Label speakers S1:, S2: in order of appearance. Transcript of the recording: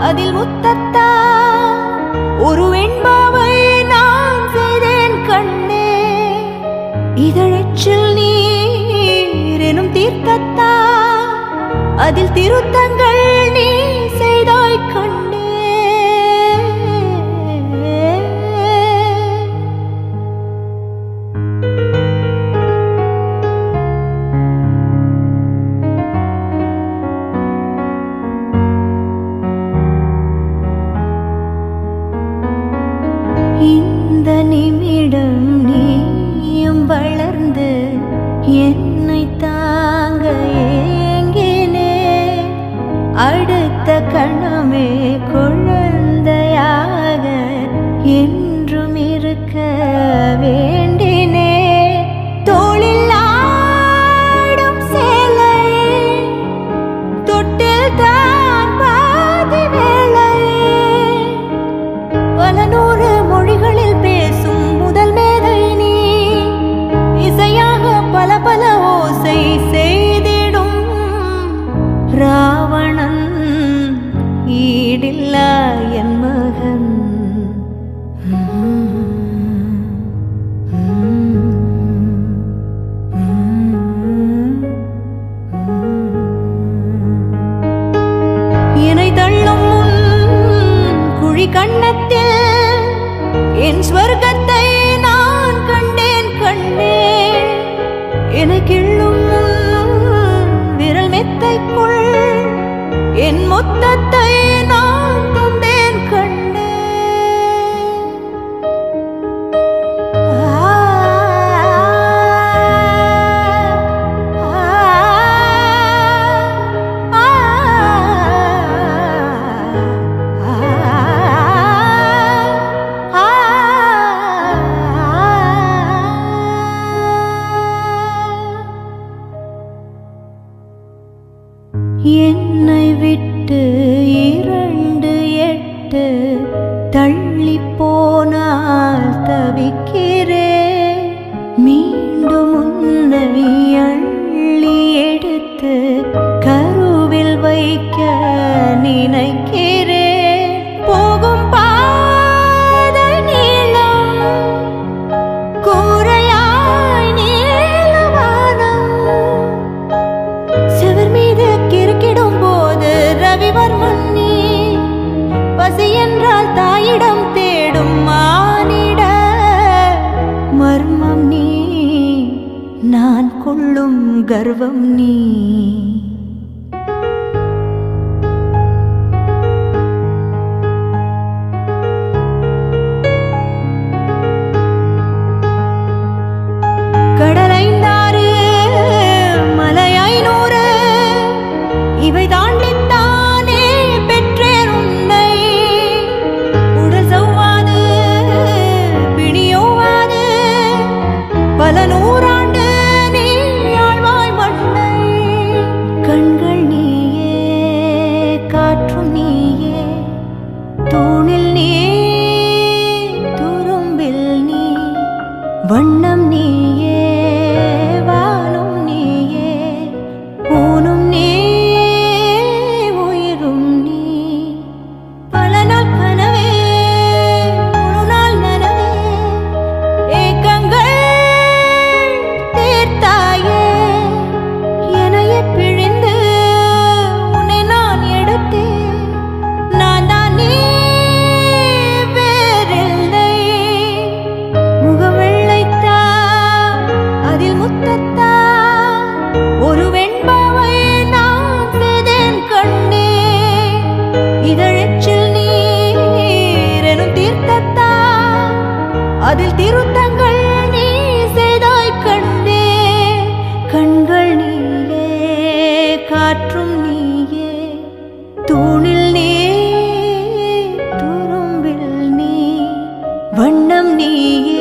S1: அதில் முத்தத்தா ஒரு வெண்பாவை நான் செய்தேன் கண்ணே இதழச்சில் நீர் எனும் தீர்த்தத்தா அதில் திருத்தங்கள் நீ செய்தாய் கண்ணே இந்த நிமிடம் நீயும் வளர்ந்து என்னை தாங்க ஏங்கினே அடுத்த கணமே குழந்தையாக என்றும் இருக்க வேண்டினே தோளில் ஆடும் சேலை தொட்டில் தான் பாதி வேலை பல நூறு மொழிகளில் பேசும் முதல் மேதை நீ இசையாக பல பல ஓசை செய்திடும் ராவணன் ஈடில்லா என் மகன் என்னை தள்ளும் முன் குழி கண்ணத்தில் என் ஸ்வர்க்கத்தை நான் கண்டேன் கண்டேன் என்னை கிள்ளும் முன் விரல் மெத்தைக்குள் என் மொத்தத்தை நான் தந்தேன் கண்டேன் என்னை விட்டு இரண்டு எட்டு தள்ளி போனால் தவிக்கிறேன் மீண்டும் உன்னை அள்ளி எடுத்து கருவில் வைக்க நினைக்கிறேன் போகும் பாதை நீளம் கூரையாய் நீளவானம் செவர் மீது கிறுக்கிடும் போது ரவிவர்மன் நீ பசி என்றால் தாயிடம் தேடும் மானிட மர்மம் நீ நான் கொள்ளும் கர்வம் நீ கடலைந்தாறு மலை ஐநூறு இவை தாண்டித்தானே பெற்றேன் உன்னை உடல் சவ்வாது பிணியோவாது பல நூறாண்டு நீ ஆழ்வாய் மண்ணை கண்கள் நீயே காற்றும் நீயே தூணில் நீ துரும்பில் நீ வண்ணம் நீயே வானும் நீயே ஊனும் நீ உயிரும் நீ பல நாள் கனவே முழு நாள் நனவே ஏக்கங்கள் தீர்த்தாயே என்னையே பிழிந்து உன்னை நான் எடுத்தேன் நான் தான் நீ வேறில்லை முகவெள்ளைத்தா அதில் முத்தத்தா ஒரு வெண்பாவை நான் செய்தேன் கண்ணே இதழச்சில் நீர் எனும் தீர்த்தத்தா அதில் திருத்தங்கள் நீ செய்தாய் கண்ணே கண்கள் நீயே காற்றும் நீயே தூணில் நீ துரும்பில் நீ வண்ணம் நீயே